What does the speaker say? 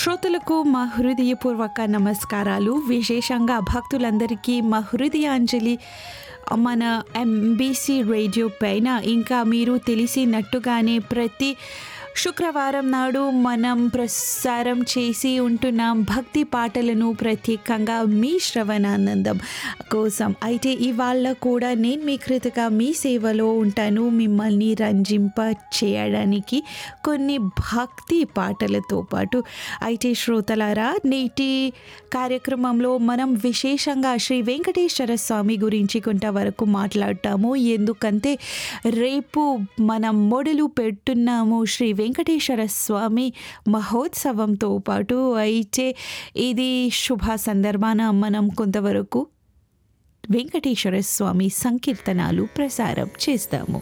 శ్రోతలకు మా హృదయపూర్వక నమస్కారాలు విశేషంగా భక్తులందరికీ మా హృదయాంజలి మన ఎంబీసీ రేడియో పైన ఇంకా మీరు తెలిసినట్టుగానే ప్రతి శుక్రవారం నాడు మనం ప్రసారం చేసి ఉంటున్నాం భక్తి పాటలను ప్రత్యేకంగా మీ శ్రవణానందం కోసం అయితే ఇవాళ కూడా నేను మీ కృతగా మీ సేవలో ఉంటాను మిమ్మల్ని రంజింప చేయడానికి కొన్ని భక్తి పాటలతో పాటు అయితే శ్రోతలారా నేటి కార్యక్రమంలో మనం విశేషంగా శ్రీ వెంకటేశ్వర స్వామి గురించి కొంతవరకు మాట్లాడతాము ఎందుకంటే రేపు మనం మొదలు పెడుతున్నాము శ్రీ వెంకటేశ్వర స్వామి మహోత్సవంతో పాటు అయితే ఇది శుభ సందర్భాన మనం కొంతవరకు వెంకటేశ్వర స్వామి సంకీర్తనాలు ప్రసారం చేస్తాము